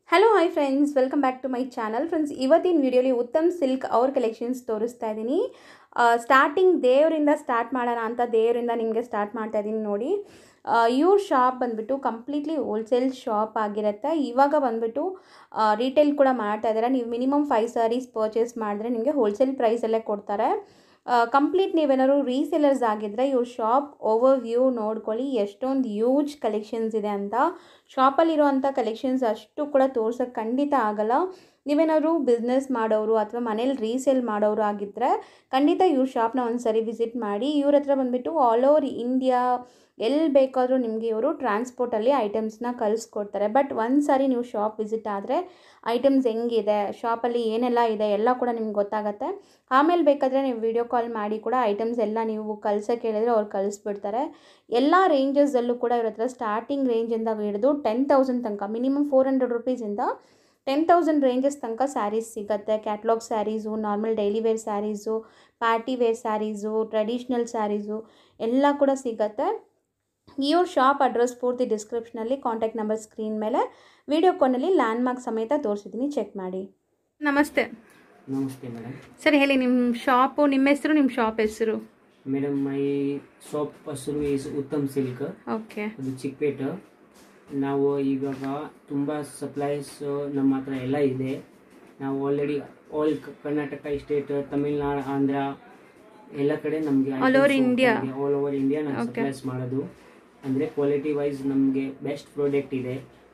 Hello hi friends welcome back to my channel friends ಇವತ್ತಿನ ವಿಡಿಯೋಲಿ Uttam silk ಅವ್ರ collections ತೋರಿಸ್ತಾ ಇದ್ದೀನಿ ಸ್ಟಾರ್ಟಿಂಗ್ ದೇವರಿಂದ ಸ್ಟಾರ್ಟ್ ಮಾಡೋಣ ಅಂತ ದೇವರಿಂದ ನಿಮಗೆ ಸ್ಟಾರ್ಟ್ ಮಾಡ್ತಾ ಇದ್ದೀನಿ ನೋಡಿ ಇವ್ರ ಶಾಪ್ ಬಂದುಬಿಟ್ಟು ಕಂಪ್ಲೀಟ್ಲಿ ಹೋಲ್ಸೇಲ್ ಶಾಪ್ ಆಗಿರುತ್ತೆ ಇವಾಗ ಬಂದುಬಿಟ್ಟು ರಿಟೇಲ್ ಕೂಡ ಮಾಡ್ತಾ ಇದ್ದಾರೆ ನೀವು ಮಿನಿಮಮ್ ಫೈವ್ ಸ್ಯಾರೀಸ್ ಪರ್ಚೇಸ್ ಮಾಡಿದ್ರೆ ನಿಮಗೆ ಹೋಲ್ಸೇಲ್ ಪ್ರೈಸಲ್ಲೇ ಕೊಡ್ತಾರೆ ಕಂಪ್ಲೀಟ್ ನೀವೇನಾದ್ರು ರೀಸೇಲರ್ಸ್ ಆಗಿದ್ದರೆ ಇವ್ರ ಶಾಪ್ ಓವರ್ ವ್ಯೂ ನೋಡ್ಕೊಳ್ಳಿ ಎಷ್ಟೊಂದು ಯೂಜ್ ಕಲೆಕ್ಷನ್ಸ್ ಇದೆ ಅಂತ ಶಾಪಲ್ಲಿರುವಂಥ ಕಲೆಕ್ಷನ್ಸ್ ಅಷ್ಟು ಕೂಡ ತೋರ್ಸೋಕ್ಕೆ ಖಂಡಿತ ಆಗಲ್ಲ ನೀವೇನಾದ್ರು ಬಿಸ್ನೆಸ್ ಮಾಡೋರು ಅಥವಾ ಮನೇಲಿ ರೀಸೇಲ್ ಮಾಡೋರು ಆಗಿದ್ದರೆ ಖಂಡಿತ ಇವ್ರ ಶಾಪ್ನ ಒಂದು ಸರಿ ವಿಸಿಟ್ ಮಾಡಿ ಇವ್ರ ಹತ್ರ ಬಂದುಬಿಟ್ಟು ಆಲ್ ಓವರ್ ಇಂಡಿಯಾ ಎಲ್ಲಿ ಬೇಕಾದರೂ ನಿಮಗೆ ಇವರು ಟ್ರಾನ್ಸ್ಪೋರ್ಟಲ್ಲಿ ಐಟಮ್ಸ್ನ ಕಳಿಸ್ಕೊಡ್ತಾರೆ ಬಟ್ ಒಂದು ಸಾರಿ ನೀವು ಶಾಪ್ ವಿಸಿಟ್ ಆದರೆ ಐಟಮ್ಸ್ ಹೆಂಗಿದೆ ಶಾಪಲ್ಲಿ ಏನೆಲ್ಲ ಇದೆ ಎಲ್ಲ ಕೂಡ ನಿಮ್ಗೆ ಗೊತ್ತಾಗುತ್ತೆ ಆಮೇಲೆ ಬೇಕಾದರೆ ನೀವು ವಿಡಿಯೋ ಕಾಲ್ ಮಾಡಿ ಕೂಡ ಐಟಮ್ಸ್ ಎಲ್ಲ ನೀವು ಕಳ್ಸೋಕೆ ಹೇಳಿದ್ರೆ ಅವ್ರು ಕಳಿಸ್ಬಿಡ್ತಾರೆ ಎಲ್ಲ ರೇಂಜಸಲ್ಲೂ ಕೂಡ ಇವ್ರ ಹತ್ರ ಸ್ಟಾರ್ಟಿಂಗ್ ರೇಂಜಿಂದ ಹಿಡಿದು ಟೆನ್ ತೌಸಂಡ್ ತನಕ ಮಿನಿಮಮ್ ಫೋರ್ ಹಂಡ್ರೆಡ್ ರುಪೀಸಿಂದ ಟೆನ್ ತೌಸಂಡ್ ರೇಂಜಸ್ ತನಕ ಸ್ಯಾರೀಸ್ ಸಿಗುತ್ತೆ catalog sarees normal daily wear sarees party wear sarees traditional sarees ಎಲ್ಲ ಕೂಡ ಸಿಗುತ್ತೆ ಇವ್ರ ಶಾಪ್ ಅಡ್ರೆಸ್ ಪೂರ್ತಿ ಡಿಸ್ಕ್ರಿಪ್ಷನಲ್ಲಿ ಕಾಂಟ್ಯಾಕ್ಟ್ ನಂಬರ್ ಸ್ಕ್ರೀನ್ ಮೇಲೆ ವಿಡಿಯೋ ಕಾಲ್ನಲ್ಲಿ ಲ್ಯಾಂಡ್ ಮಾರ್ಕ್ ಸಮೇತ ತೋರಿಸಿದ್ದೀನಿ ಚೆಕ್ ಮಾಡಿ ನಮಸ್ತೆ ನಮಸ್ತೆ ಮೇಡಮ್ ಸರ್ ಹೇಳಿ ನಿಮ್ಮ ಶಾಪು ನಿಮ್ಮ ಹೆಸರು ನಿಮ್ಮ ಶಾಪ್ ಹೆಸರು ಮೇಡಮ್ ಮೈ ಶಾಪ್ ಹೆಸರು ಈಸ್ ಉತ್ತಮ್ ಸಿಲ್ಕ್ ಓಕೆ ಅದು ಚಿಕ್ಕಪೇಟ ನಾವು ಇವಾಗ ತುಂಬ ಸಪ್ಲೈಸ್ ನಮ್ಮ ಹತ್ರ ಎಲ್ಲ ಇದೆ ನಾವು already all Karnataka state Tamil Nadu Andhra ಎಲ್ಲ ಕಡೆ ನಮಗೆ All over India. All over India ನಾವು Okay. ಸಪ್ಲೈಸ್ ಮಾಡೋದು ಅಂದರೆ ಕ್ವಾಲಿಟಿ ವೈಸ್ ನಮಗೆ ಬೆಸ್ಟ್ ಪ್ರಾಡಕ್ಟ್ ಇದೆ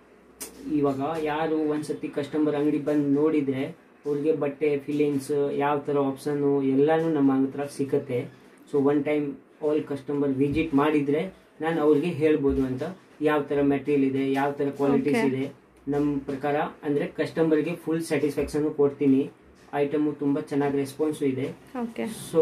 ಇವಾಗ ಯಾರು ಒಂದ್ಸತಿ ಕಸ್ಟಮರ್ ಅಂಗಡಿ ಬಂದು ನೋಡಿದ್ರೆ ಅವ್ರಿಗೆ ಬಟ್ಟೆ ಫೀಲಿಂಗ್ಸ್ ಯಾವ ಥರ ಆಪ್ಷನ್ನು ಎಲ್ಲಾನು ನಮ್ಮ ಹತ್ರ ಸಿಕ್ಕತ್ತೆ so one time all customer visit ಮಾಡಿದ್ರೆ ನಾನು ಅವ್ರಿಗೆ ಹೇಳ್ಬೋದು ಅಂತ ಯಾವ ಥರ ಮೆಟೀರಿಯಲ್ ಇದೆ ಯಾವ ಥರ ಕ್ವಾಲಿಟೀಸ್ Okay. ಇದೆ ನಮ್ಮ ಪ್ರಕಾರ ಅಂದರೆ ಕಸ್ಟಮರ್ಗೆ ಫುಲ್ ಸ್ಯಾಟಿಸ್ಫ್ಯಾಕ್ಷನ್ ಕೊಡ್ತೀನಿ ಐಟಮು ತುಂಬ ಚೆನ್ನಾಗಿ ರೆಸ್ಪಾನ್ಸು ಇದೆ ಓಕೆ ಸೊ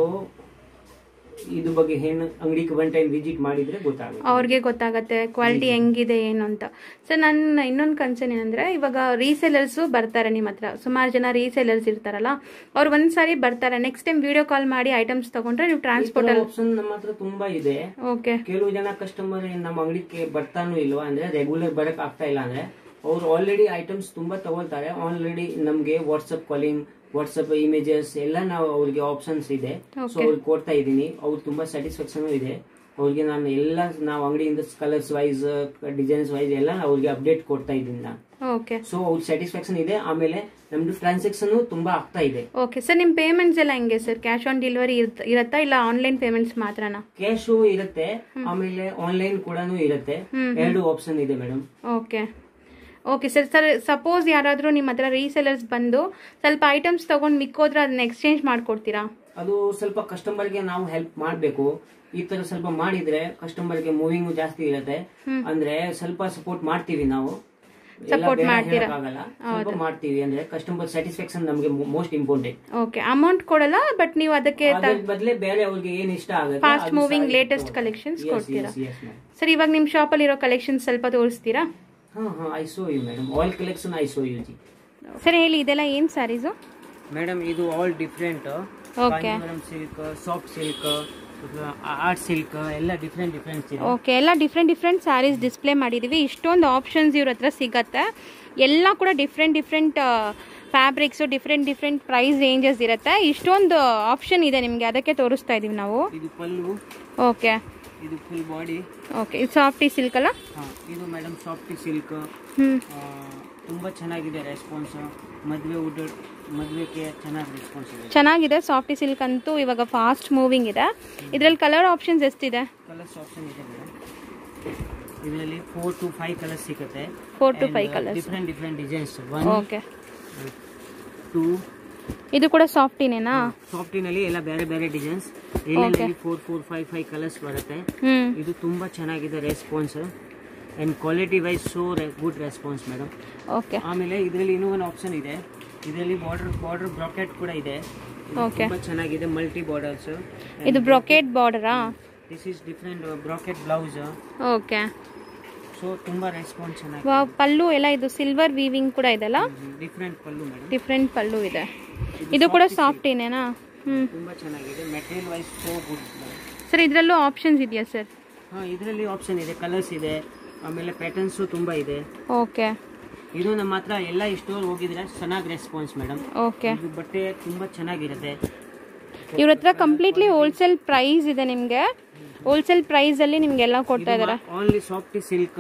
ಇದು ಬಗ್ಗೆ ಏನು ಅಂಗಡಿಗೆ ಒನ್ ಟೈಮ್ ವಿಸಿಟ್ ಮಾಡಿದ್ರೆ ಗೊತ್ತಾಗುತ್ತೆ ಅವ್ರಿಗೆ ಗೊತ್ತಾಗತ್ತೆ ಕ್ವಾಲಿಟಿ ಹೆಂಗಿದೆ ಏನು ಅಂತ ಸರ್ ನನ್ನ ಇನ್ನೊಂದು ಕನ್ಸರ್ನ್ ಏನಂದ್ರೆ ಇವಾಗ ರೀಸೇಲರ್ಸು ಬರ್ತಾರೆ ನಿಮ್ಮ ಹತ್ರ ಸುಮಾರು ಜನ ರೀಸೇಲರ್ಸ್ ಇರ್ತಾರಲ್ಲ ಅವ್ರು ಒಂದ್ಸಾರಿ ಬರ್ತಾರೆ ನೆಕ್ಸ್ಟ್ ಟೈಮ್ ವಿಡಿಯೋ ಕಾಲ್ ಮಾಡಿ ಐಟಮ್ಸ್ ತಗೊಂಡ್ರೆ ನೀವು ಟ್ರಾನ್ಸ್ಪೋರ್ಟ್ ಅಲ್ಲಿ ಆಪ್ಷನ್ ನಮ್ಮ ಹತ್ರ ತುಂಬಾ ಇದೆ ಓಕೆ ಕೆಲವು ಜನ ಕಸ್ಟಮರ್ ನಮ್ಮ ಅಂಗಡಿಗೆ ಬರ್ತಾನು ಇಲ್ವಾ ಅಂದ್ರೆ ರೆಗ್ಯುಲರ್ ಬರಕ್ ಆಗ್ತಾ ಇಲ್ಲ ಅಂದ್ರೆ ಅವ್ರು ಆಲ್ರೆಡಿ ಐಟಮ್ಸ್ ತುಂಬಾ ತಗೊಳ್ತಾರೆ ಆಲ್ರೆಡಿ ನಮ್ಗೆ ವಾಟ್ಸಪ್ ಕಾಲಿಂಗ್ ವಾಟ್ಸಪ್ ಇಮೇಜಸ್ ಎಲ್ಲ ನಾವು ಅವ್ರಿಗೆ ಆಪ್ಷನ್ಸ್ ಇದೆ ಸೊ Okay. ಅವ್ರಿಗೆ ಕೊಡ್ತಾ ಇದ್ದೀನಿ ಅವ್ರು ತುಂಬಾ ಸ್ಯಾಟಿಸ್ಫ್ಯಾಕ್ಷನ್ ಇದೆ ಅವ್ರಿಗೆ ನಾನು ಎಲ್ಲ ನಾವು ಅಂಗಡಿಯಿಂದ ಕಲರ್ಸ್ ವೈಸ್ ಡಿಸೈನ್ಸ್ ವೈಸ್ ಎಲ್ಲ ಅವ್ರಿಗೆ ಅಪ್ಡೇಟ್ ಕೊಡ್ತಾ ಇದ್ದೀನಿ ನಾನು ಓಕೆ ಸೊ ಅವ್ರ ಸ್ಯಾಟಿಸ್ಫ್ಯಾಕ್ಷನ್ ಇದೆ ಆಮೇಲೆ ನಮ್ದು ಟ್ರಾನ್ಸಾಕ್ಷನ್ ತುಂಬಾ ಆಗ್ತಾ ಇದೆ ಓಕೆ ಸರ್ ನಿಮ್ಮ ಪೇಮೆಂಟ್ಸ್ ಎಲ್ಲ ಹೆಂಗೆ ಸರ್ ಕ್ಯಾಶ್ ಆನ್ ಡೆಲಿವರಿ ಇರುತ್ತಾ ಇಲ್ಲ ಆನ್ಲೈನ್ ಪೇಮೆಂಟ್ಸ್ ಮಾತ್ರನಾ ಕ್ಯಾಶು ಇರುತ್ತೆ ಆಮೇಲೆ ಆನ್ಲೈನ್ ಕೂಡ ಇರುತ್ತೆ ಎರಡು ಆಪ್ಷನ್ ಇದೆ madam okay okay sir sir suppose ಯಾರಾದರೂ ನಿಮ್ಮ ಹತ್ರ ರೀಸೇಲರ್ಸ್ ಬಂದು ಸ್ವಲ್ಪ ಐಟಮ್ಸ್ ತಗೊಂಡು ಮಿಕ್ಕೋದ್ರೆ ಅದನ್ನ ಎಕ್ಸ್ಚೇಂಜ್ ಮಾಡ್ಕೊಡ್ತೀರಾ ಅದು ಸ್ವಲ್ಪ ಕಸ್ಟಮರ್ಗೆ ನಾವು ಹೆಲ್ಪ್ ಮಾಡಬೇಕು ಈ ತರ ಸ್ವಲ್ಪ ಮಾಡಿದ್ರೆ ಕಸ್ಟಮರ್ಗೆ ಮೂವಿಂಗ್ ಜಾಸ್ತಿ ಇರುತ್ತೆ ಅಂದ್ರೆ ಸ್ವಲ್ಪ ಸಪೋರ್ಟ್ ಮಾಡ್ತೀವಿ ನಾವು ಎಲ್ಲ Support ಬೇಡ ಮಾಡ್ತೀರಾ? ಹೇಳಕ್ಕಾಗಲ್ಲ. ಸ್ವಲ್ಪ ಮಾಡ್ತೀವಿ ಅಂದ್ರೆ ಕಸ್ಟಮರ್ ಸ್ಯಾಟಿಸ್ಫ್ಯಾಕ್ಷನ್ ನಮಗೆ ಮೋಸ್ಟ್ ಇಂಪಾರ್ಟೆಂಟ್ ಓಕೆ ಅಮೌಂಟ್ ಕೊಡಲ್ಲ ಬಟ್ ನೀವು ಅದಕ್ಕೆ ಅದ್ರ ಬದಲೇ ಬೇರೆ ಅವ್ರಿಗೆ ಏನ್ ಇಷ್ಟ ಆಗುತ್ತೆ ಫಾಸ್ಟ್ ಅದು ಮೂವಿಂಗ್ ಸಹ ಲೇಟೆಸ್ಟ್ ಇಟ್ಟು- ಕಲೆಕ್ಷನ್ಸ್ Yes, ಕೊಡ್ತೀರಾ yes, yes, ma'am. ಸರ್ ಇವಾಗ ನಿಮ್ಮ ಶಾಪಲ್ಲಿ ಇರೋ ಕಲೆಕ್ಷನ್ಸ್ ಸ್ವಲ್ಪ ತೋರಿಸ್ತೀರಾ ಹಾ ಹಾ I show you madam all collection I show you ji sir ಹೇಳಿ ಇದೆಲ್ಲ ಏನು ಸ್ಯಾರೀಸು ಮೇಡಮ್ ಇದು all different Okay. Silk soft silk art silk ಎಲ್ಲ ಡಿಫ್ರೆಂಟ್ ಡಿಫ್ರೆಂಟ್ ಇದೆ ಓಕೆ ಎಲ್ಲ ಡಿಫ್ರೆಂಟ್ ಡಿಫ್ರೆಂಟ್ ಸ್ಯಾರೀಸ್ ಡಿಸ್ಪ್ಲೇ ಮಾಡಿದ್ದೀವಿ ಇಷ್ಟೊಂದು ಆಪ್ಷನ್ಸ್ ಇವ್ರ ಹತ್ರ ಸಿಗತ್ತೆ ಎಲ್ಲ ಕೂಡ different different fabrics different different price ranges ಇರುತ್ತೆ ಇಷ್ಟೊಂದು ಆಪ್ಷನ್ ಇದೆ ನಿಮಗೆ ಅದಕ್ಕೆ ತೋರಿಸ್ತಾ ಇದೀವಿ ನಾವು ಇದು ಪಲ್ಲು ಓಕೆ ಇದು ಫುಲ್ ಬಾಡಿ ಓಕೆ ಇದು ಸಾಫ್ಟಿ ಸಿಲ್ಕ್ ಅಲ್ಲ ಹಾ ಇದು ಮೇಡಮ್ ಸಾಫ್ಟ್ ಸಿಲ್ಕ್ ಹ್ಞೂ ತುಂಬಾ ಚೆನ್ನಾಗಿದೆ ರೆಸ್ಪಾನ್ಸ್ ಮದುವೆ ಊಟ ಮದುವೆಗೆ ಚೆನ್ನಾಗಿ ರೆಸ್ಪಾನ್ಸ್ ಇದೆ ಚೆನ್ನಾಗಿದೆ ಸಾಫ್ಟಿ ಸಿಲ್ಕ್ ಅಂತೂ ಇವಾಗ ಫಾಸ್ಟ್ ಮೂವಿಂಗ್ ಇದೆ ಇದರಲ್ಲಿ ಕಲರ್ ಆಪ್ಷನ್ಸ್ ಎಷ್ಟಿದೆ ಕಲರ್ಸ್ ಆಪ್ಷನ್ ಇದೆ ಮೇಡಮ್ ಇದರಲ್ಲಿ ಫೋರ್ ಟು ಫೈವ್ ಕಲರ್ಸ್ ಸಿಗುತ್ತೆ four to five colours different different designs one okay two ಇದು ಕೂಡ ಸಾಫ್ಟಿನೇನಾ ಸಾಫ್ಟಿನಲ್ಲಿ ಎಲ್ಲ ಬೇರೆ ಬೇರೆ ಡಿಸೈನ್ಸ್ ಎಲ್ಲೆಲ್ಲಿ four four five five colours ಬರುತ್ತೆ ಹ್ಞೂ ಇದು ತುಂಬಾ ಚೆನ್ನಾಗಿದೆ response and quality wise so good response madam okay ಆಮೇಲೆ ಇದರಲ್ಲಿ ಇನ್ನೂ ಒಂದು ಆಪ್ಷನ್ ಇದೆ ಇದರಲ್ಲಿ ಬಾರ್ಡರ್ ಬಾರ್ಡರ್ ಬ್ರಾಕೆಟ್ ಕೂಡ ಇದೆ ಇದು Okay. ತುಂಬಾ ಚೆನ್ನಾಗಿದೆ ಮಲ್ಟಿ ಬಾರ್ಡರ್ಸ್ ಇದು ಬ್ರೊಕೇಟ್ ಬಾರ್ಡರಾ this is different brocade blouse okay so ತುಂಬಾ ರೆಸ್ಪಾನ್ಸ್ ಚೆನ್ನಾಗಿದೆ ವಾ ಪಲ್ಲು ಎಲ್ಲ ಇದು ಸಿಲ್ವರ್ ವೀವಿಂಗ್ ಕೂಡ ಇದೆಲ್ಲ different pallu madam different pallu ಇದೆ ಇದು ಕೂಡ ಸಾಫ್ಟಿನೇನಾ ಹ್ಞೂ ತುಂಬಾ ಚೆನ್ನಾಗಿದೆ material wise so good sir ಇದರಲ್ಲೂ ಆಪ್ಷನ್ಸ್ ಇದೆಯಾ ಸರ್ ಹಾ ಇದರಲ್ಲಿ ಆಪ್ಷನ್ ಇದೆ ಕಲರ್ಸ್ ಇದೆ ಆಮೇಲೆ ಪ್ಯಾಟರ್ನ್ಸು ತುಂಬಾ ಇದೆ ಓಕೆ ಇದು ನಮ್ಮ ಹತ್ರ ಎಲ್ಲ ಸ್ಟೋರ್ ಹೋಗಿದ್ರೆ ಚೆನ್ನಾಗಿ ರೆಸ್ಪಾನ್ಸ್ ಮೇಡಮ್ ಓಕೆ ಇದು ಬಟ್ಟೆ ತುಂಬಾ ಚೆನ್ನಾಗಿರುತ್ತೆ ಇವ್ರ ಹತ್ರ ಕಂಪ್ಲೀಟ್ಲಿ ಹೋಲ್ಸೇಲ್ ಪ್ರೈಸ್ ಇದೆ ನಿಮಗೆ ಹೋಲ್ಸೇಲ್ ಪ್ರೈಸಲ್ಲಿ ನಿಮಗೆಲ್ಲ ಕೊಡ್ತಾ ಇದ್ದಾರೆ ಓನ್ಲಿ ಸಾಫ್ಟ್ ಸಿಲ್ಕ್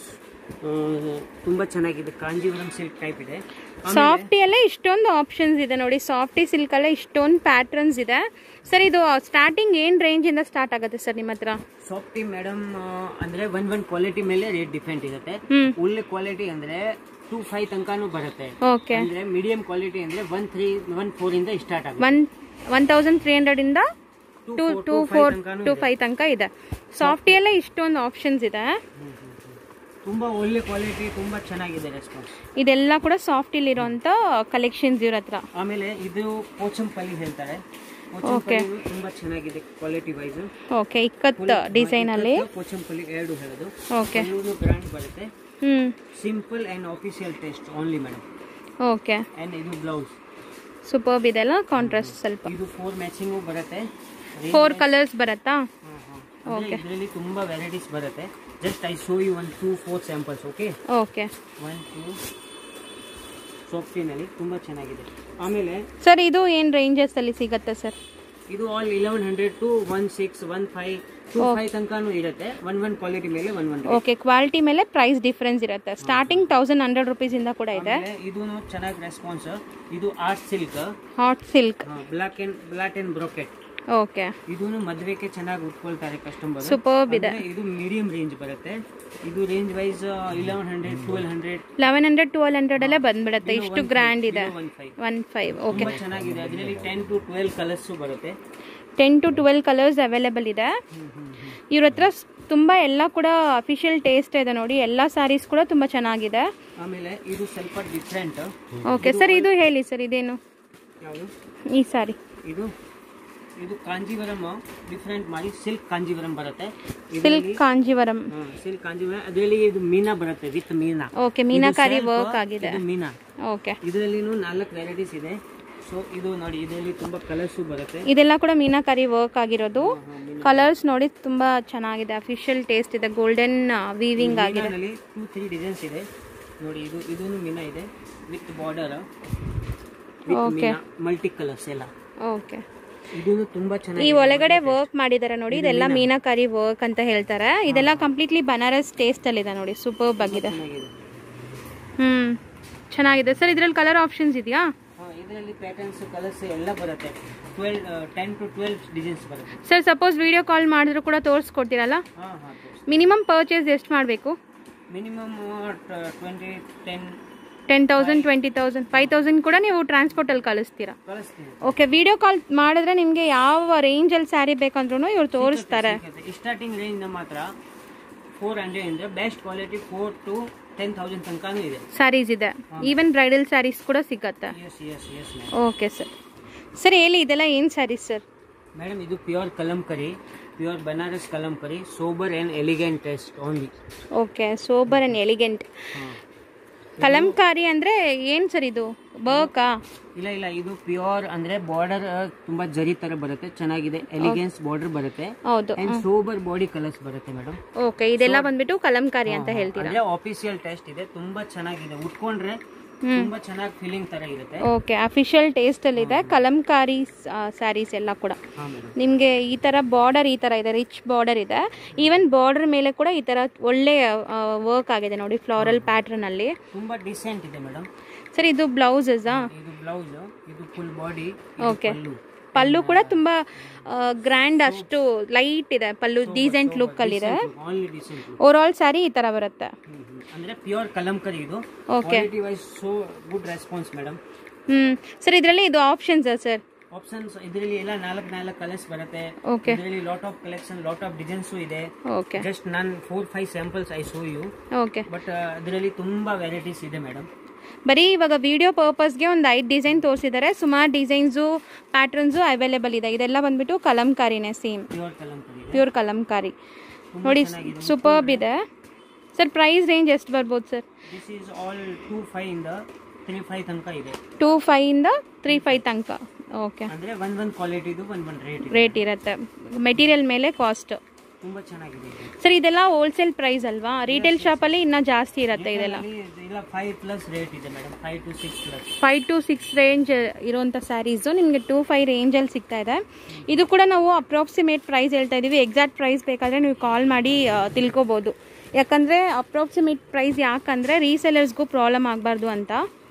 ತುಂಬಾ ಚೆನ್ನಾಗಿದೆ ಕಾಂಜೀವರಂ ಸಿಲ್ಕ್ ಟೈಪ್ ಇದೆ ಸಾಫ್ಟಿಯಲ್ಲೇ ಇಷ್ಟೊಂದು ಆಪ್ಷನ್ಸ್ ಇದೆ ನೋಡಿ ಸಾಫ್ಟಿ ಸಿಲ್ಕಲ್ಲೇ ಇಷ್ಟೊಂದು ಪ್ಯಾಟ್ರನ್ಸ್ ಇದೆ ಸರ್ ಇದು ಸ್ಟಾರ್ಟಿಂಗ್ ಏನು ರೇಂಜಿಂದ ಸ್ಟಾರ್ಟ್ ಆಗುತ್ತೆ ಸರ್ ನಿಮ್ಮ ಹತ್ರ ಸಾಫ್ಟಿ ಮೇಡಮ್ ಅಂದ್ರೆ ಒನ್ ಒನ್ ಕ್ವಾಲಿಟಿ ಮೇಲೆ ರೇಟ್ ಡಿಫ್ರೆಂಟ್ ಇರುತ್ತೆ ಹ್ಮ್. ಒಳ್ಳೆ ಕ್ವಾಲಿಟಿ ಅಂದ್ರೆ ಟೂ ಫೈವ್ ತನಕನೂ ಬರುತ್ತೆ ಓಕೆ ಅಂದ್ರೆ ಮೀಡಿಯಂ ಕ್ವಾಲಿಟಿ ಅಂದ್ರೆ ಒನ್ ತ್ರೀ ಒನ್ ಫೋರ್ ಇಂದ ಸ್ಟಾರ್ಟ್ ಆಗುತ್ತೆ ಒನ್ ಒನ್ ತೌಸಂಡ್ ತ್ರೀ ಹಂಡ್ರೆಡಿಂದ to two four to five ತನಕ ಇದೆ ಸಾಫ್ಟಿಯಲ್ಲೇ ಇಷ್ಟೊಂದು ಆಪ್ಷನ್ಸ್ ಇದೆ ತುಂಬಾ ಒಳ್ಳೆ ಕ್ವಾಲಿಟಿ ತುಂಬಾ ಚೆನ್ನಾಗಿದೆ ರೆಸ್ಪಾನ್ಸ್ ಇದೆಲ್ಲ ಕೂಡ ಸಾಫ್ಟಿಲಿರೋಂಥ ಕಲೆಕ್ಷನ್ಸ್ ಇವ್ರ ಹತ್ರ ಆಮೇಲೆ ಇದು ಪೋಚಂಪಲ್ಲಿ ಹೇಳ್ತಾರೆ ಪೋಚಂಪಲ್ಲಿ ತುಂಬಾ ಚೆನ್ನಾಗಿದೆ ಕ್ವಾಲಿಟಿ ವೈಸ್ ಓಕೆ ಇಕ್ಕತ್ ಡಿಸೈನಲ್ಲಿ ಪೋಚಂಪಲ್ಲಿ ಎರಡು ಹೇಳೋದು ಓಕೆ ಬ್ರ್ಯಾಂಡ್ ಬರುತ್ತೆ ಹ್ಞೂ simple and official taste only madam okay and ಇದು ಬ್ಲೌಸ್ ಸೂಪರ್ಬ್ ಇದೆಲ್ಲ ಕಾಂಟ್ರಾಸ್ಟ್ ಸ್ವಲ್ಪ ಇದು ಫೋರ್ ಮ್ಯಾಚಿಂಗು ಬರುತ್ತೆ ಫೋರ್ ಕಲರ್ಸ್ ಬರುತ್ತಾ ಇದರಲ್ಲಿ ತುಂಬಾ ವೆರೈಟೀಸ್ ಬರುತ್ತೆ just I show you one two four samples okay okay one two ಸಾಫ್ಟಿನಲ್ಲಿ ತುಂಬಾ ಚೆನ್ನಾಗಿದೆ ಆಮೇಲೆ ಸರ್ ಇದು ಏನು ರೇಂಜಸ್ಸಲ್ಲಿ ಸಿಗುತ್ತೆ ಸರ್ ಇದು all eleven hundred to one six one five two five ತನಕನೂ ಇರುತ್ತೆ ಒನ್ ಒನ್ ಕ್ವಾಲಿಟಿ ಮೇಲೆ ಒನ್ ಒನ್ ಓಕೆ ಕ್ವಾಲಿಟಿ ಮೇಲೆ ಪ್ರೈಸ್ ಡಿಫ್ರೆನ್ಸ್ ಇರುತ್ತೆ ಸ್ಟಾರ್ಟಿಂಗ್ ತೌಸಂಡ್ ಹಂಡ್ರೆಡ್ ರುಪೀಸಿಂದ ಕೂಡ ಇದೆ ಇದು ಚೆನ್ನಾಗಿ ರೆಸ್ಪಾನ್ಸ್ ಇದು art silk hot silk black and black and brocade okay ಇದು ಮದುವೆಗೆ ಚೆನ್ನಾಗಿ ಉಟ್ಕೊಳ್ತಾರೆ ಕಸ್ಟಮರ್ ಸೂಪರ್ಬ್ ಇದೆ ಇದು ಮೀಡಿಯಂ ರೇಂಜ್ ಬರುತ್ತೆ ಇದು range wise eleven hundred twelve hundred eleven hundred twelve ಹಂಡ್ರೆಡಲ್ಲೇ ಬಂದ್ಬಿಡುತ್ತೆ ಇಷ್ಟು ಗ್ರ್ಯಾಂಡ್ ಇದೆ one five one five okay ತುಂಬಾ ಚೆನ್ನಾಗಿದೆ ಅದರಲ್ಲಿ ಟೆನ್ ಟು ಟ್ವೆಲ್ ಕಲರ್ಸ್ ಬರುತ್ತೆ ten to twelve colours available ಇದೆ ಇವ್ರ ಹತ್ರ ಸ್- ತುಂಬ ಎಲ್ಲ ಕೂಡ ಅಫಿಷಿಯಲ್ ಟೇಸ್ಟ್ ಇದೆ ನೋಡಿ ಎಲ್ಲ ಸ್ಯಾರೀಸ್ ಕೂಡ ತುಂಬ ಚೆನ್ನಾಗಿದೆ ಆಮೇಲೆ ಇದು ಸ್ವಲ್ಪ ಡಿಫ್ರೆಂಟ್ ಓಕೆ ಸರ್ ಇದು ಹೇಳಿ ಸರ್ ಇದೇನು ಯಾವುದು ಈ ಸಾರಿ ಇದು ಇದು ಕಾಂಜೀವರಂ ಡಿಫ್ರೆಂಟ್ ಮಾಡಿ ಸಿಲ್ಕ್ ಕಾಂಜೀವರಂ ಬರುತ್ತೆ ಸಿಲ್ಕ್ ಕಾಂಜೀವರಂ ಸಿಲ್ಕ್ ಕಾಂಜೀವರಂ ಅದರಲ್ಲಿ ಇದು ಮೀನಾ ಬರುತ್ತೆ ವಿತ್ ಮೀನಾ ಓಕೆ ಮೀನಾಕಾರಿ ಇದು ವರ್ಕ್ self, ಆಗಿದೆ ಇದು ಮೀನಾ ಓಕೆ ಇದರಲ್ಲಿನೂ ನಾಲ್ಕು ವೆರೈಟೀಸ್ ಇದೆ ಸೊ ಇದು ನೋಡಿ ಇದರಲ್ಲಿ ತುಂಬಾ ಕಲರ್ಸ್ ಬರುತ್ತೆ ಇದೆಲ್ಲ ಕೂಡ ಮೀನಾಕಾರಿ ವರ್ಕ್ ಆಗಿರೋದು ಕಲರ್ಸ್ ನೋಡಿ ತುಂಬ ಚೆನ್ನಾಗಿದೆ ಅಫಿಷಿಯಲ್ ಟೇಸ್ಟ್ ಇದೆ ಗೋಲ್ಡನ್ ವೀವಿಂಗ್ ಆಗಿದೆ ಮೀನಾನಲ್ಲಿ ಟೂ ತ್ರೀ ಡಿಸೈನ್ಸ್ ಇದೆ ನೋಡಿ ಇದು ಇದೂ ಮೀನಾ ಇದೆ with border with Okay. Meena multi colours ಎಲ್ಲ ಓಕೆ ಇದೂ ತುಂಬಾ ಈ ಚೆನ್ನಾಗಿ ಒಳಗಡೆ ವರ್ಕ್ ಮಾಡಿದ್ದಾರೆ ನೋಡಿ ಇದೆಲ್ಲ ಮೀನಾಕಾರಿ ವರ್ಕ್ ಅಂತ ಹೇಳ್ತಾರೆ ಇದೆಲ್ಲ ಕಂಪ್ಲೀಟ್ಲಿ ಬನಾರಸ್ ಟೇಸ್ಟ್ ಅಲ್ಲಿ ಇದೆ ನೋಡಿ ಸೂಪರ್ಬ್ ಆಗಿದೆ ಚೆನ್ನಾಗಿದೆ ಹ್ಮ್ ಚೆನ್ನಾಗಿದೆ ಸರ್ ಇದ್ರಲ್ಲಿ ಕಲರ್ ಆಪ್ಷನ್ಸ್ ಇದೆಯಾ ಇದರಲ್ಲಿ ಪ್ಯಾಟರ್ನ್ಸ್ ಕಲರ್ಸ್ ಎಲ್ಲ ಬರುತ್ತೆ twelve ten to twelve designs ಬರುತ್ತೆ ಸರ್ ಸಪೋಸ್ ವಿಡಿಯೋ ಕಾಲ್ ಮಾಡಿದ್ರು ಕೂಡ ತೋರಿಸ್ಕೊಡ್ತೀರಲ್ಲ ಹಾಂ ಹಾಂ ಮಿನಿಮಮ್ ಪರ್ಚೇಸ್ ಎಷ್ಟು ಮಾಡಬೇಕು minimum twenty ten ten thousand twenty thousand five thousand ಕೂಡ ನೀವು ಟ್ರಾನ್ಸ್ಪೋರ್ಟಲ್ಲಿ ಕಳಿಸ್ತೀರಾ ಕಳಿಸ್ತೀನಿ ಓಕೆ ವಿಡಿಯೋ ಕಾಲ್ ಮಾಡಿದ್ರೆ ನಿಮಗೆ ಯಾವ ರೇಂಜಲ್ಲಿ ಸ್ಯಾರಿ ಬೇಕಂದ್ರೂ ಇವ್ರು ತೋರಿಸ್ತಾರೆ ಸ್ಟಾರ್ಟಿಂಗ್ ರೇಂಜ್ ನಮ್ಮ ಹತ್ರ ಫೋರ್ ಹಂಡ್ರೆಡ್ ಇಂದ best quality four to ten thousand ತನಕನೂ ಇದೆ ಸ್ಯಾರೀಸ್ ಇದೆ ಈವನ್ ಬ್ರೈಡಲ್ ಸ್ಯಾರೀಸ್ ಕೂಡ ಸಿಗತ್ತೆ yes yes yes okay sir sir ಹೇಳಿ ಇದೆಲ್ಲ ಏನು ಸ್ಯಾರೀಸ್ ಸರ್ ಮೇಡಮ್ ಇದು pure Kalamkari pure Banaras Kalamkari sober and elegant taste only okay sober and elegant Kalamkari ಅಂದರೆ ಏನು ಸರ್ ಇದು ಬರ್ಕಾ ಇಲ್ಲ ಇಲ್ಲ ಇದು ಪ್ಯೂರ್ ಅಂದ್ರೆ ಬಾರ್ಡರ್ ತುಂಬಾ ಜರಿ ತರ ಬರುತ್ತೆ ಚೆನ್ನಾಗಿದೆ ಎಲಿಗೆನ್ಸ್ ಬಾರ್ಡರ್ ಬರುತ್ತೆ ಹೌದು ಅಂಡ್ ಸೋಬರ್ ಬಾಡಿ ಕಲರ್ಸ್ ಬರುತ್ತೆ ಮೇಡಮ್ ಓಕೆ ಇದೆಲ್ಲ ಬಂದ್ಬಿಟ್ಟು ಕಲಂಕಾರಿ ಅಂತ ಹೇಳ್ತೀರಾ ಅಂದ್ರೆ ಆಫೀಸಿಯಲ್ ಟೆಸ್ಟ್ ಇದೆ ತುಂಬಾ ಚೆನ್ನಾಗಿದೆ ಉಟ್ಕೊಂಡ್ರೆ ತುಂಬಾ ಚೆನ್ನಾಗಿ ಫೀಲಿಂಗ್ ತರ ಇರುತ್ತೆ ಓಕೆ ಅಫಿಷಿಯಲ್ ಟೇಸ್ಟಲ್ಲಿದೆ ಕಲಂಕಾರಿ ಸ್ಯಾರೀಸ್ ಎಲ್ಲ ಕೂಡ ಹಾ ಮೇಡಮ್ ನಿಮಗೆ ಈ ಥರ ಬಾರ್ಡರ್ ಈ ಥರ ಇದೆ ರಿಚ್ ಬಾರ್ಡರ್ ಇದೆ ಈವನ್ ಬಾರ್ಡರ್ ಮೇಲೆ ಕೂಡ ಈ ಥರ ಒಳ್ಳೆ ವರ್ಕ್ ಆಗಿದೆ ನೋಡಿ ಫ್ಲಾರಲ್ ಪ್ಯಾಟ್ರನಲ್ಲಿ ತುಂಬಾ ಡಿಸೆಂಟ್ ಇದೆ ಮೇಡಮ್ ಸರ್ ಇದು ಬ್ಲೌಸಸ್ಸಾ ಇದು ಬ್ಲೌಸ್ ಇದು ಫುಲ್ ಬಾಡಿ ಓಕೆ ಪಲ್ಲು ಕೂಡ ತುಂಬ ಗ್ರ್ಯಾಂಡ್ ಅಷ್ಟು ಲೈಟ್ ಇದೆ ಪಲ್ಲು ಡೀಸೆಂಟ್ ಲುಕ್ಕಲ್ಲಿದೆ only decent overall sari ಈ ಥರ ಬರುತ್ತೆ ಅಂದ್ರೆ ಪ್ಯೂರ್ ಕಲಂಕರಿ ಇದು okay quality wise so good response madam ಹ್ಞೂ ಸರ್ ಇದರಲ್ಲಿ ಇದು ಆಪ್ಷನ್ಸಾ ಸರ್ ಆಪ್ಷನ್ಸ್ ಇದರಲ್ಲಿ ಎಲ್ಲ ನಾಲ್ಕು ನಾಲ್ಕು ಕಲರ್ಸ್ ಬರುತ್ತೆ ಓಕೆ ಇದರಲ್ಲಿ lot of collection lot of designs ಇದೆ ಓಕೆ ಜಸ್ಟ್ ನಾನು four five samples I show you okay but ಅದರಲ್ಲಿ ತುಂಬಾ ವೆರೈಟೀಸ್ ಇದೆ ಮೇಡಮ್ ಬರೀ ಇವಾಗ ವಿಡಿಯೋ ಪರ್ಪಸ್ಗೆ ಒಂದು ಐದು ಡಿಸೈನ್ ತೋರಿಸಿದ್ದಾರೆ ಸುಮಾರು ಡಿಸೈನ್ಸು ಪ್ಯಾಟ್ರನ್ಸು ಅವೈಲೇಬಲ್ ಇದೆ ಇದೆಲ್ಲ ಬಂದ್ಬಿಟ್ಟು ಕಲಂಕಾರಿನೇ ಸೇಮ್ ಪ್ಯೂರ್ ಕಲಂಕರಿ ಇದೆ ಪ್ಯೂರ್ ಕಲಂಕಾರಿ ನೋಡಿ ಸೂಪರ್ಬ್ ಇದೆ ಸರ್ ಪ್ರೈಸ್ ರೇಂಜ್ ಎಷ್ಟು ಬರ್ಬೋದು sir this is all two five ಇಂದ ತ್ರೀ ಫೈವ್ ತನಕ ಇದೆ ಟೂ ಫೈಯಿಂದ ತ್ರೀ ಫೈವ್ ತನಕ ಓಕೆ ಅಂದ್ರೆ ಒನ್ ಒನ್ ಕ್ವಾಲಿಟಿದು ಒನ್ ಒನ್ ರೇಟ್ ಇದೆ ರೇಟ್ ಇರುತ್ತೆ ಮೆಟೀರಿಯಲ್ ಮೇಲೆ ಕಾಸ್ಟ್ ತುಂಬಾ ಚೆನ್ನಾಗಿದೆ ಇದು. ಸರ್ ಇದೆಲ್ಲ ಹೋಲ್ಸೇಲ್ ಪ್ರೈಸ್ ಅಲ್ವಾ ರಿಟೇಲ್ ಶಾಪಲ್ಲಿ ಇನ್ನೂ ಜಾಸ್ತಿ ಇರುತ್ತೆ ಇದೆಲ್ಲ ಇದರಲ್ಲಿ ಇಲ್ಲ ಫೈವ್ ಪ್ಲಸ್ ರೇಟ್ ಇದೆ madam five to six plus five to six range ಇರುವಂಥ ಸ್ಯಾರೀಸು ನಿಮಗೆ ಟೂ ಫೈವ್ ರೇಂಜಲ್ಲಿ ಸಿಗ್ತಾ ಇದೆ ಇದು ಕೂಡ ನಾವು ಅಪ್ರಾಕ್ಸಿಮೇಟ್ ಪ್ರೈಸ್ ಹೇಳ್ತಾ ಇದ್ದೀವಿ ಎಕ್ಸಾಕ್ಟ್ ಪ್ರೈಸ್ ಬೇಕಾದರೆ ನೀವು ಕಾಲ್ ಮಾಡಿ ಆ, ತಿಳ್ಕೊಬೋದು ಯಾಕಂದರೆ ಅಪ್ರಾಕ್ಸಿಮೇಟ್ ಪ್ರೈಸ್ ಯಾಕಂದರೆ ರೀಸೆಲರ್ಸ್ಗೂ ಪ್ರಾಬ್ಲಮ್ ಆಗಬಾರ್ದು ಅಂತ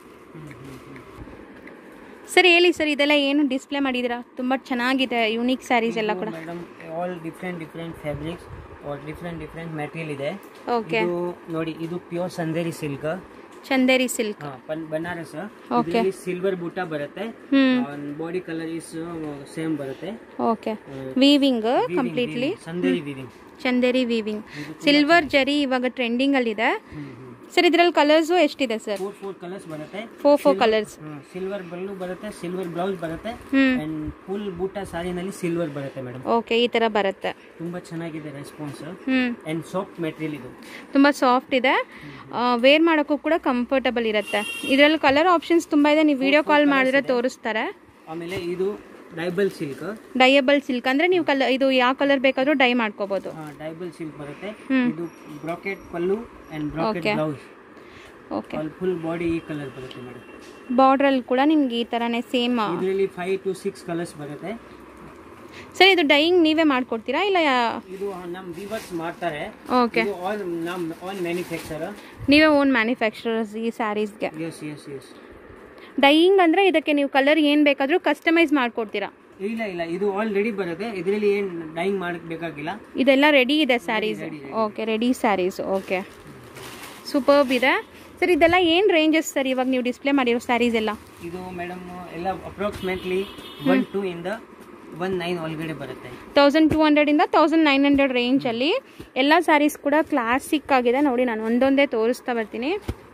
ಸರ್ ಹೇಳಿ ಸರ್ ಇದೆಲ್ಲ ಏನು ಡಿಸ್ಪ್ಲೇ ಮಾಡಿದ್ದೀರಾ ತುಂಬ ಚೆನ್ನಾಗಿದೆ ಯೂನಿಕ್ ಸ್ಯಾರೀಸ್ ಎಲ್ಲ ಕೂಡ madam all different different fabrics are different different material ಇದೆ ಓಕೆ ಇದು ನೋಡಿ ಇದು pure Chanderi silk Chanderi silk Banaras Okay. ಇದರಲ್ಲಿ ಸಿಲ್ವರ್ ಬೂಟ ಬರುತ್ತೆ ಹ್ಞೂ ಬಾಡಿ ಕಲರ್ ಇಸ್ ಸೇಮ್ ಬರುತ್ತೆ okay weaving completely Chanderi weaving Chanderi weaving silver zari ಇವಾಗ ಟ್ರೆಂಡಿಂಗಲ್ಲಿದೆ ಸರ್ ಇದರಲ್ಲಿ ಕಲರ್ಸು ಎಷ್ಟಿದೆ ಸರ್ ಫೋರ್ ಫೋರ್ ಕಲರ್ಸ್ ಬರುತ್ತೆ four four colours silver pallu ಬರುತ್ತೆ ಸಿಲ್ವರ್ ಬ್ಲೌಸ್ ಬರುತ್ತೆ ಹ್ಞೂ ಅಂಡ್ ಫುಲ್ ಬೂಟ ಸಾರಿನಲ್ಲಿ ಸಿಲ್ವರ್ ಬರುತ್ತೆ ಮೇಡಮ್ ಓಕೆ ಈ ಥರ ಬರುತ್ತೆ ತುಂಬಾ ಚೆನ್ನಾಗಿದೆ ರೆಸ್ಪಾನ್ಸ್ ಹ್ಞೂ ಅಂಡ್ ಸಾಫ್ಟ್ ಮೆಟೀರಿಯಲ್ ಇದು ತುಂಬ ಸಾಫ್ಟ್ ಇದೆ ವೇರ್ ಮಾಡೋಕ್ಕೂ ಕೂಡ ಕಂಫರ್ಟಬಲ್ ಇರುತ್ತೆ ಇದರಲ್ಲಿ ಕಲರ್ ಆಪ್ಷನ್ಸ್ ತುಂಬ ಇದೆ ನೀವು ವಿಡಿಯೋ ಕಾಲ್ ಮಾಡಿದ್ರೆ ತೋರಿಸ್ತಾರೆ ಆಮೇಲೆ ಇದು ಡೈಬಲ್ ಸಿಲ್ಕ್ ಡೈಯಬಲ್ ಸಿಲ್ಕ್ ಅಂದರೆ ನೀವು ಕಲರ್ ಇದು ಯಾವ ಕಲರ್ ಬೇಕಾದರೂ ಡೈ ಮಾಡ್ಕೋಬೋದು ಡೈಬಲ್ ಸಿಲ್ಕ್ ಬರುತ್ತೆ ಹ್ಮ್. ಇದು brocade pallu and brocade Okay. Blouse okay full body ಈ ಕಲರ್ ಬರುತ್ತೆ ಮೇಡಮ್ ಬಾರ್ಡ್ರಲ್ಲಿ ಕೂಡ ನಿಮ್ಗೆ ಈ ಥರನೇ ಸೇಮ್ ಇದರಲ್ಲಿ ಫೈವ್ ಟು ಸಿಕ್ಸ್ ಕಲರ್ಸ್ ಬರುತ್ತೆ ಸರ್ ಇದು ಡೈಯಿಂಗ್ ನೀವೇ ಮಾಡ್ಕೊಡ್ತೀರಾ ಇಲ್ಲ ಇದು ನಮ್ ವಿವರ್ಸ್ ಮಾಡ್ತಾರೆ ಓಕೆ ಇದು ಆಲ್ ನಮ್ ಆಲ್ ಮ್ಯಾನುಫ್ಯಾಕ್ಚರ್ ನೀವೇ ಓನ್ ಮ್ಯಾನುಫ್ಯಾಕ್ಚರರ್ಸ್ ಈ ಸ್ಯಾರೀಸ್ಗೆ ಎಸ್ ಎಸ್ ಎಸ್ ಡೈಯಿಂಗ್ ಅಂದರೆ ಇದಕ್ಕೆ ನೀವು ಕಲರ್ ಏನು ಬೇಕಾದರೂ ಕಸ್ಟಮೈಸ್ ಮಾಡ್ಕೊಡ್ತೀರಾ ಇಲ್ಲ ಇಲ್ಲ ಇದು ಆಲ್ ರೆಡಿ ಬರುತ್ತೆ ಇದರಲ್ಲಿ ಏನ್ ಡೈಯಿಂಗ್ ಮಾಡಕ್ ಬೇಕಾಗಿಲ್ಲ ಇದೆಲ್ಲ ರೆಡಿ ಇದೆ saris okay ready saris okay superb ಇದೆ ಸರ್ ಇದೆಲ್ಲ ಏನು ರೇಂಜಸ್ ಸರ್ ಇವಾಗ ನೀವು ಡಿಸ್ಪ್ಲೇ ಮಾಡಿರೋ ಸ್ಯಾರೀಸ್ ಎಲ್ಲ ಇದು ಮೇಡಮ್ ಎಲ್ಲ ಅಪ್ರಾಕ್ಸಿಮೇಟ್ಲಿ ಒನ್ ಟೂ ಇಂದ ಒನ್ ನೈನ್ ಒಳಗಡೆ ಬರುತ್ತೆ ತೌಸಂಡ್ ಟೂ ಹಂಡ್ರೆಡಿಂದ ತೌಸಂಡ್ ನೈನ್ ಹಂಡ್ರೆಡ್ ರೇಂಜಲ್ಲಿ ಎಲ್ಲ ಸ್ಯಾರೀಸ್ ಕೂಡ ಕ್ಲಾಸಿಕ್ ಆಗಿದೆ ನೋಡಿ ನಾನು ಒಂದೊಂದೇ ತೋರಿಸ್ತಾ ಬರ್ತೀನಿ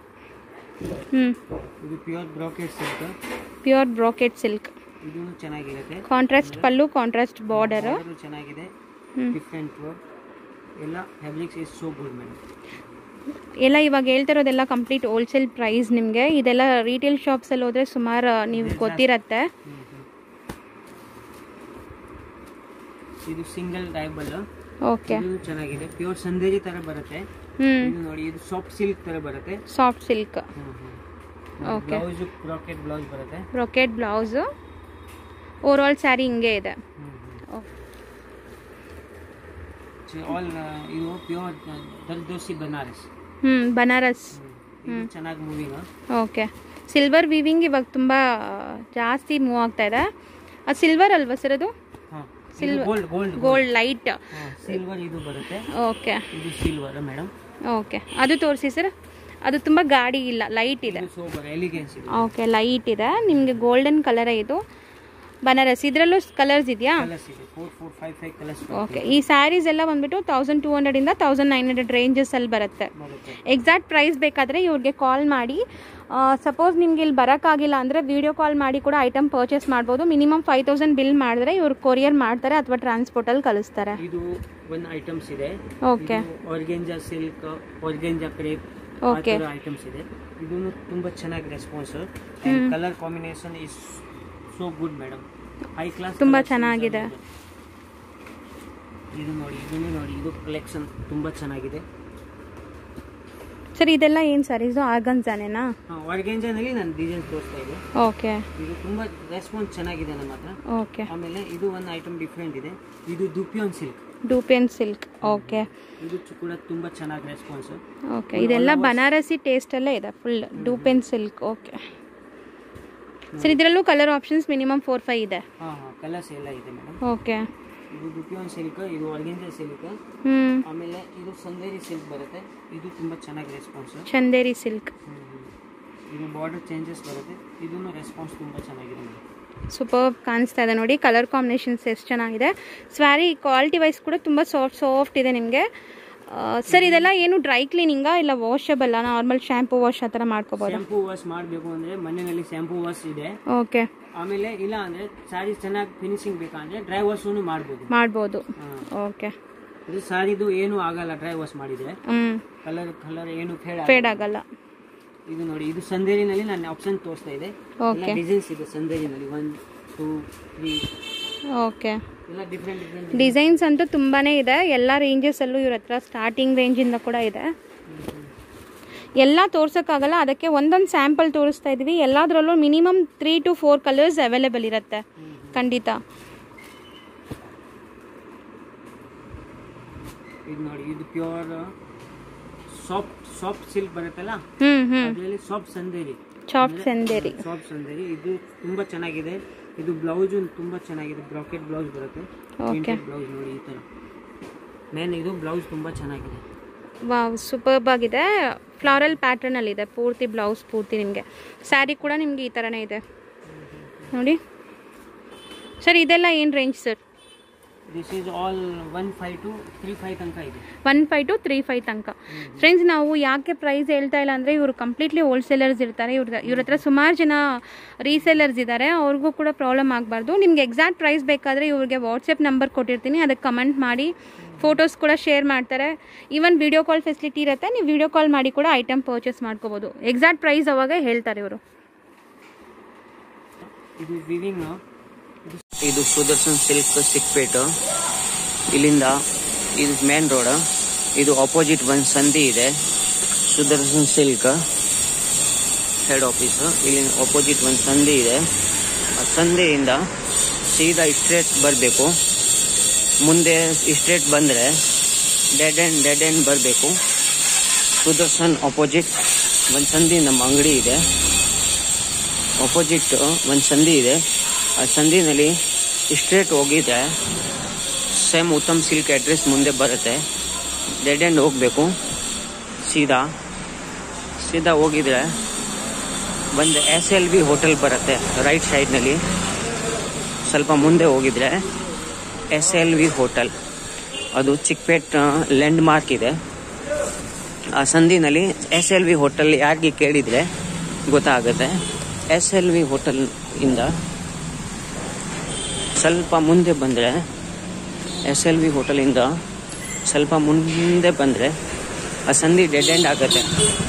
ಹ್ಞೂ ಇದು pure brocade silk pure brocade silk ಇದೂ ಚೆನ್ನಾಗಿರುತ್ತೆ contrast pallu contrast border Border ಚೆನ್ನಾಗಿದೆ ಹ್ಮ್. ಡಿಫ್ರೆಂಟ್ ವರ್ಕ್ ಎಲ್ಲ fabrics is so good madam ಎಲ್ಲ ಇವಾಗ ಹೇಳ್ತಿರೋದೆಲ್ಲ ಕಂಪ್ಲೀಟ್ ಹೋಲ್ಸೇಲ್ ಪ್ರೈಸ್ ನಿಮಗೆ ಇದೆಲ್ಲ ರಿಟೇಲ್ ಶಾಪ್ಸಲ್ಲಿ ಹೋದರೆ ಸುಮಾರು ನೀವು ಗೊತ್ತಿರತ್ತೆ ಇದು ಸಿಂಗಲ್ ಡೈಬಲ್ ಓಕೆ ಇದು ಚೆನ್ನಾಗಿದೆ ಪ್ಯೂರ್ ಸಂದೇರಿ ತರ ಬರುತ್ತೆ ಹ್ಞೂ ಇದು ನೋಡಿ ಇದು ಸಾಫ್ಟ್ ಸಿಲ್ಕ್ ತರ ಬರುತ್ತೆ soft silk Okay. Blouse brocade blouse ಬರುತ್ತೆ ಬ್ರೊಕೆಟ್ ಬ್ಲೌಸು ಓವರಾಲ್ ಸ್ಯಾರಿ ಹಿಂಗೆ ಇದೆ ಆಲ್ ಇದು ಪ್ಯೂರ್ ದರ್ದೋಸಿ ಬನಾರಸ್ ಹ್ಞೂ ಬನಾರಸ್ ಇದು ಚೆನ್ನಾಗಿ ಮೂವಿಂಗ್ ಓಕೆ ಸಿಲ್ವರ್ ವಿವಿಂಗ್ ಇವಾಗ ತುಂಬ ಜಾಸ್ತಿ ಮೂವ್ ಆಗ್ತಾ ಇದೆ ಅದು ಸಿಲ್ವರ್ ಅಲ್ವಾ ಸರ್ ಅದು Silver. Gold gold gold light silver ಇದು ಬರುತ್ತೆ ಓಕೆ ಇದು ಸಿಲ್ವರ್ ಮೇಡಮ್ ಓಕೆ ಅದು ತೋರಿಸಿ ಸರ್ ಅದು ತುಂಬ ಗಾಡಿ ಇಲ್ಲ ಲೈಟ್ ಇದೆ ಇದು ಸೋಬರ್ ಎಲಿಗೆನ್ಸ್ ಇದೆ ಓಕೆ ಲೈಟ್ ಇದೆ ನಿಮಗೆ ಗೋಲ್ಡನ್ ಕಲರ್ ಇದು ಬನಾರಸ್ ಇದರಲ್ಲೂ ಕಲರ್ಸ್ ಇದೆಯಾ ಕಲರ್ಸ್ ಇದೆ four four five five colours okay ಈ ಸ್ಯಾರೀಸ್ ಎಲ್ಲ ಬಂದ್ಬಿಟ್ಟು ತೌಸಂಡ್ ಟೂ ಹಂಡ್ರೆಡಿಂದ ತೌಸಂಡ್ ನೈನ್ ಹಂಡ್ರೆಡ್ ರೇಂಜಸಲ್ಲಿ ಬರುತ್ತೆ ಬರುತ್ತೆ ಎಕ್ಸಾಕ್ಟ್ ಪ್ರೈಸ್ ಬೇಕಾದರೆ ಇವ್ರಿಗೆ ಕಾಲ್ ಮಾಡಿ ಸಪೋಸ್ ನಿಮ್ಗೆ ಇಲ್ಲಿ ಬರೋಕ್ಕಾಗಿಲ್ಲ ಅಂದರೆ ವಿಡಿಯೋ ಕಾಲ್ ಮಾಡಿ ಕೂಡ ಐಟಮ್ ಪರ್ಚೇಸ್ ಮಾಡ್ಬೋದು ಮಿನಿಮಮ್ ಫೈವ್ ತೌಸಂಡ್ ಬಿಲ್ ಮಾಡಿದ್ರೆ ಇವ್ರು ಕೊರಿಯರ್ ಮಾಡ್ತಾರೆ ಅಥವಾ ಟ್ರಾನ್ಸ್ಪೋರ್ಟಲ್ಲಿ ಕಳಿಸ್ತಾರೆ ಇದು ಒನ್ ಐಟಮ್ಸ್ ಇದೆ okay organza silk organza crepe Okay. Items ಇದೆ ಇದು ತುಂಬಾ ಚೆನ್ನಾಗಿ response colour combination is so good madam high class ತುಂಬಾ ಚೆನ್ನಾಗಿದೆ. ಇದು ನೋಡಿ ಇದನ್ನು ನೋಡಿ ಇದು ಕಲೆಕ್ಷನ್ ತುಂಬಾ ಚೆನ್ನಾಗಿದೆ ಸರ್ ಇದೆಲ್ಲ ಏನು ಸ್ಯಾರೀಸು ಆರ್ಗನ್ಸಾನೇನಾ ಆರ್ಗೆಂಜಾನಲ್ಲಿ ನಾನು ಡಿಸೈನ್ ತೋರಿಸ್ತಾ ಇದೆ ಓಕೆ ಇದು ತುಂಬಾ ರೆಸ್ಪಾನ್ಸ್ ಚೆನ್ನಾಗಿದೆ ನಮ್ಮ ಹತ್ರ ಓಕೆ ಆಮೇಲೆ ಇದು ಒಂದು ಐಟಮ್ ಡಿಫ್ರೆಂಟ್ ಇದೆ ಇದು dupion silk dupion silk okay ಇದು ಚು- ಕೂಡ ತುಂಬಾ ಚೆನ್ನಾಗಿ ರೆಸ್ಪಾನ್ಸ್ ಓಕೆ ಇದೆಲ್ಲ ಬನಾರಸಿ ಟೇಸ್ಟಲ್ಲೇ ಇದೆ full dupion silk okay sir ಇದರಲ್ಲೂ colour options minimum four five ಇದೆ ಹಾಂ ಹಾಂ ಕಲರ್ಸ್ ಎಲ್ಲ ಇದೆ ಮೇಡಮ್ ಓಕೆ ಇದು ದುಪಿಯೋನ್ ಸಿಲ್ಕ್ ಇದು ಆರ್ಗೆಂಜಾ ಸಿಲ್ಕ್ ಹ್ಞೂ ಆಮೇಲೆ ಇದು ಸಂದೇರಿ ಸಿಲ್ಕ್ ಬರುತ್ತೆ ಇದು ತುಂಬ ಚೆನ್ನಾಗಿ ರೆಸ್ಪಾನ್ಸ್ ಚಂದೇರಿ ಸಿಲ್ಕ್ ಇದು ಬಾರ್ಡರ್ ಚೇಂಜಸ್ ಬರುತ್ತೆ ಇದನ್ನು ರೆಸ್ಪಾನ್ಸ್ ತುಂಬ ಚೆನ್ನಾಗಿದೆ ಮೇಡಮ್ ಸೂಪರ್ ಕಾಣಿಸ್ತಾ ಇದೆ ನೋಡಿ ಕಲರ್ ಕಾಂಬಿನೇಷನ್ಸ್ ಎಷ್ಟು ಚೆನ್ನಾಗಿದೆ ಸ್ವ್ಯಾರಿ ಕ್ವಾಲಿಟಿ ವೈಸ್ ಕೂಡ ತುಂಬ ಸಾಫ್ಟ್ ಸಾಫ್ಟ್ ಇದೆ ನಿಮಗೆ ಸರ್ ಇದೆಲ್ಲ ಏನು ಡ್ರೈ ಕ್ಲೀನಿಂಗಾ ಇಲ್ಲ ವಾಷಬಲ್ಲ ನಾರ್ಮಲ್ ಶಾಂಪೂ ವಾಶ್ ಆ ಥರ ಮಾಡ್ಕೋಬೋದಾ ಶಾಂಪೂ ವಾಶ್ ಮಾಡಬೇಕು ಅಂದರೆ ಮನೆಯಲ್ಲಿ ಶಾಂಪೂ ವಾಶ್ ಇದೆ ಓಕೆ ಆಮೇಲೆ ಇಲ್ಲ ಅಂದರೆ ಸಾರಿ ಚೆನ್ನಾಗಿ ಫಿನಿಶಿಂಗ್ ಬೇಕಂದ್ರೆ ಡ್ರೈ ವಾಶನ್ನು ಮಾಡ್ಬೋದು ಮಾಡ್ಬೋದು ಹಾಂ ಓಕೆ ಇದು ಸಾರಿದು ಏನು ಆಗಲ್ಲ ಡ್ರೈ ವಾಶ್ ಮಾಡಿದರೆ ಹ್ಞೂ ಕಲರ್ ಕಲರ್ ಏನು ಫೇಡ್ ಫೇಡ್ ಆಗಲ್ಲ ಇದು ನೋಡಿ ಇದು ಸಂದೇರಿನಲ್ಲಿ ನಾನು ಆಪ್ಷನ್ ತೋರಿಸ್ತಾ ಇದೆ ಓಕೆ ಡಿಸೈನ್ಸ್ ಇದೆ ಸಂದೇರಿನಲ್ಲಿ ಒನ್ ಟೂ ತ್ರೀ ಓಕೆ ಎಲ್ಲ ಡಿಫ್ರೆಂಟ್ ಡಿಫ್ರೆಂಟ್ ಡಿಸೈನ್ಸ್ ಅಂತೂ ತುಂಬಾ ಇದೆ ಎಲ್ಲ ರೇಂಜಸಲ್ಲೂ ಇವ್ರ ಹತ್ರ ಸ್ಟಾರ್ಟಿಂಗ್ ರೇಂಜಿಂದ ಕೂಡ ಇದೆ ಎಲ್ಲ ತೋರ್ಸೋಕ್ಕಾಗಲ್ಲ ಅದಕ್ಕೆ ಒಂದೊಂದು ಸ್ಯಾಂಪಲ್ ತೋರಿಸ್ತಾ ಇದ್ವಿ ಎಲ್ಲದರಲ್ಲೂ minimum three to four colours available ಇರುತ್ತೆ ಖಂಡಿತ ಇದು ನೋಡಿ ಇದು ಪ್ಯೂರ್ ಸಾಫ್ಟ್ ಸಾಫ್ಟ್ ಸಿಲ್ಕ್ ಬರುತ್ತಲ್ಲ ಹ್ಞೂ ಹ್ಞೂ ಅದರಲ್ಲಿ ಸಾಫ್ಟ್ ಸಂದೇರಿ ಚಾಪ್ಸ್ ಎಂದೇರಿ ಸಾಫ್ಟ್ ಸಂದೇರಿ ಇದು ತುಂಬಾ ಚೆನ್ನಾಗಿದೆ ಇದು ಬ್ಲೌಸ್ ತುಂಬಾ ಚೆನ್ನಾಗಿದೆ ಬ್ರಾಕೆಟ್ ಬ್ಲೌಸ್ ಬರುತ್ತೆ Okay. ಬ್ಲೌಸ್ ನೋಡಿ ಈ ತರ ಮೇನ್ ಇದು ಬ್ಲೌಸ್ ತುಂಬಾ ಚೆನ್ನಾಗಿದೆ ವಾವ್ ಸೂಪರ್ಬ್ ಆಗಿದೆ ಫ್ಲಾರಲ್ ಪ್ಯಾಟರ್ನಲ್ಲಿದೆ ಪೂರ್ತಿ ಬ್ಲೌಸ್ ಪೂರ್ತಿ ನಿಮಗೆ ಸ್ಯಾರಿ ಕೂಡ ನಿಮಗೆ ಈ ಥರನೇ ಇದೆ ನೋಡಿ ಸರ್ ಇದೆಲ್ಲ ಏನು range sir this is all one five two three five ತನಕ ಇದೆ one five two three five ತನಕ ಫ್ರೆಂಡ್ಸ್ ನಾವು ಯಾಕೆ ಪ್ರೈಸ್ ಹೇಳ್ತಾ ಇಲ್ಲ ಅಂದರೆ ಇವರು ಕಂಪ್ಲೀಟ್ಲಿ ಹೋಲ್ಸೇಲರ್ಸ್ ಇರ್ತಾರೆ ಇವ್ರ ಇವ್ರ ಹತ್ರ ಸುಮಾರು ಜನ ರೀಸೇಲರ್ಸ್ ಇದ್ದಾರೆ ಅವ್ರಿಗೂ ಕೂಡ ಪ್ರಾಬ್ಲಮ್ ಆಗಬಾರ್ದು ನಿಮ್ಗೆ ಎಕ್ಸಾಕ್ಟ್ ಪ್ರೈಸ್ ಬೇಕಾದರೆ ಇವ್ರಿಗೆ ವಾಟ್ಸಪ್ ನಂಬರ್ ಕೊಟ್ಟಿರ್ತೀನಿ ಅದಕ್ಕೆ ಕಮೆಂಟ್ ಮಾಡಿ ಫೋಟೋಸ್ ಕೂಡ ಶೇರ್ ಮಾಡ್ತಾರೆ ಈವನ್ ವಿಡಿಯೋ ಕಾಲ್ ಫೆಸಿಲಿಟಿ ಇರುತ್ತೆ ನೀವು ವಿಡಿಯೋ ಕಾಲ್ ಮಾಡಿ ಕೂಡ ಐಟಮ್ ಪರ್ಚೇಸ್ ಮಾಡ್ಕೋಬೋದು ಎಕ್ಸಾಕ್ಟ್ ಪ್ರೈಸ್ ಅವಾಗ ಹೇಳ್ತಾರೆ ಇವರು ಇದು ವಿವಿಂಗ್ ಇದು ಸುದರ್ಶನ್ ಸಿಲ್ಕ್ ಸಿಕ್ಪೇಟ್ ಇಲ್ಲಿಂದ ಇದು ಮೇನ್ ರೋಡ್ ಇದು ಅಪೋಸಿಟ್ ಒಂದು ಸಂಧಿ ಇದೆ ಸುದರ್ಶನ್ ಸಿಲ್ಕ್ ಹೆಡ್ ಆಫೀಸ್ ಇಲ್ಲಿ ಅಪೋಸಿಟ್ ಒಂದು ಸಂಧಿ ಇದೆ ಆ ಸಂಧಿಯಿಂದ ಸೀದಾ ಸ್ಟ್ರೇಟ್ ಬರಬೇಕು ಮುಂದೆ ಸ್ಟ್ರೇಟ್ ಬಂದರೆ ಡೆಡ್ ಎಂಡ್ ಡೆಡ್ ಎಂಡ್ ಬರಬೇಕು ಸುದರ್ಶನ್ ಅಪೋಸಿಟ್ ಒಂದು ಸಂಧಿ ನಮ್ಮ ಅಂಗಡಿ ಇದೆ ಅಪೋಸಿಟ್ ಒಂದು ಸಂಧಿ ಇದೆ ಆ ಸಂಧಿನಲ್ಲಿ ಸ್ಟ್ರೇಟ್ ಹೋಗಿದ್ರೆ ಸೇಮ್ ಉತ್ತಮ್ ಸಿಲ್ಕ್ ಅಡ್ರೆಸ್ ಮುಂದೆ ಬರುತ್ತೆ ಡೆಡ್ ಎಂಡ್ ಹೋಗಬೇಕು ಸೀದಾ ಸೀದಾ ಹೋಗಿದ್ರೆ ಒಂದು ಎಸ್ ಎಲ್ ವಿ ಹೋಟೆಲ್ ಬರುತ್ತೆ ರೈಟ್ ಸೈಡ್ನಲ್ಲಿ ಸ್ವಲ್ಪ ಮುಂದೆ ಹೋಗಿದ್ರೆ ಎಸ್ ಎಲ್ ವಿ ಹೋಟೆಲ್ ಅದು ಚಿಕ್ಕಪೇಟ್ ಲ್ಯಾಂಡ್ ಮಾರ್ಕ್ ಇದೆ ಆ ಸಂಧಿನಲ್ಲಿ ಎಸ್ ಎಲ್ ವಿ ಹೋಟೆಲ್ ಯಾರಿಗೆ ಕೇಳಿದರೆ ಗೊತ್ತಾಗುತ್ತೆ ಎಸ್ ಎಲ್ ವಿ ಹೋಟೆಲ್ ಇಂದ ಸ್ವಲ್ಪ ಮುಂದೆ ಬಂದರೆ ಎಸ್ ಎಲ್ ವಿ ಹೋಟೆಲಿಂದ ಸ್ವಲ್ಪ ಮುಂದೆ ಬಂದರೆ ಆ ಸಂಧಿ ಡೆಡ್ ಎಂಡ್ ಆಗುತ್ತೆ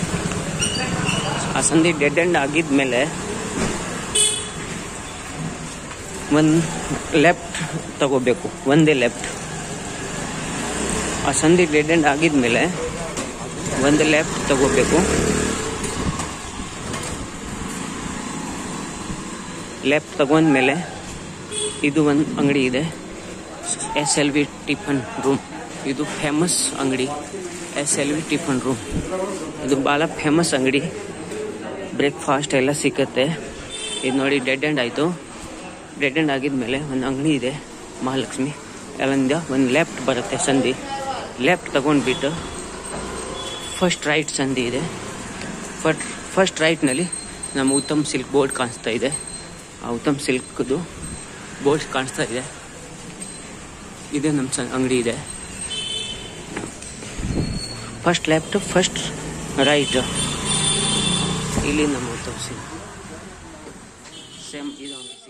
ಆ ಸಂಧಿ ಡೆಡ್ ಎಂಡ್ ಆಗಿದ್ಮೇಲೆ ಒಂದು ಲೆಫ್ಟ್ ತಗೋಬೇಕು ಒಂದೇ ಲೆಫ್ಟ್ ಆ ಸಂಧಿ ಡೆಡ್ ಎಂಡ್ ಆಗಿದ್ಮೇಲೆ ಒಂದು ಲೆಫ್ಟ್ ತಗೋಬೇಕು ಲೆಫ್ಟ್ ತಗೊಂಡ್ಮೇಲೆ ಇದು ಒಂದು ಅಂಗಡಿ ಇದೆ S L V tiffin room ಇದು ಫೇಮಸ್ ಅಂಗಡಿ S L V tiffin room ಇದು ಭಾಳ ಫೇಮಸ್ ಅಂಗಡಿ ಬ್ರೇಕ್ಫಾಸ್ಟ್ ಎಲ್ಲ ಸಿಕ್ಕತ್ತೆ ಇದು ನೋಡಿ ಡೆಡ್ ಎಂಡ್ ಆಯಿತು ಡೆಡ್ ಎಂಡ್ ಆಗಿದ್ಮೇಲೆ ಒಂದು ಅಂಗಡಿ ಇದೆ ಮಹಾಲಕ್ಷ್ಮಿ ಅಲ್ಲಿಂದ ಒಂದು ಲೆಫ್ಟ್ ಬರುತ್ತೆ ಸಂಧಿ ಲೆಫ್ಟ್ ತಗೊಂಡ್ಬಿಟ್ಟು ಫಸ್ಟ್ ರೈಟ್ ಸಂಧಿ ಇದೆ ಫಟ್ ಫಸ್ಟ್ ರೈಟ್ನಲ್ಲಿ ನಮ್ಮ ಉತ್ತಮ್ ಸಿಲ್ಕ್ ಬೋರ್ಡ್ ಕಾಣಿಸ್ತಾ ಇದೆ ಆ ಉತ್ತಮ್ ಸಿಲ್ಕ್ದು ಬೋರ್ಡ್ ಕಾಣಿಸ್ತಾ ಇದೆ ಇದೆ ನಮ್ಮ ಸ ಅಂಗಡಿ ಇದೆ ಫಸ್ಟ್ ಲೆಫ್ಟ್ ಫಸ್ಟ್ ರೈಟ್ ಇಲ್ಲಿ ನಮ್ಮ ಉತ್ತಮ್ ಸಿಲ್ಕ್ ಸೇಮ್ ಇದು ಅಂಗಡಿ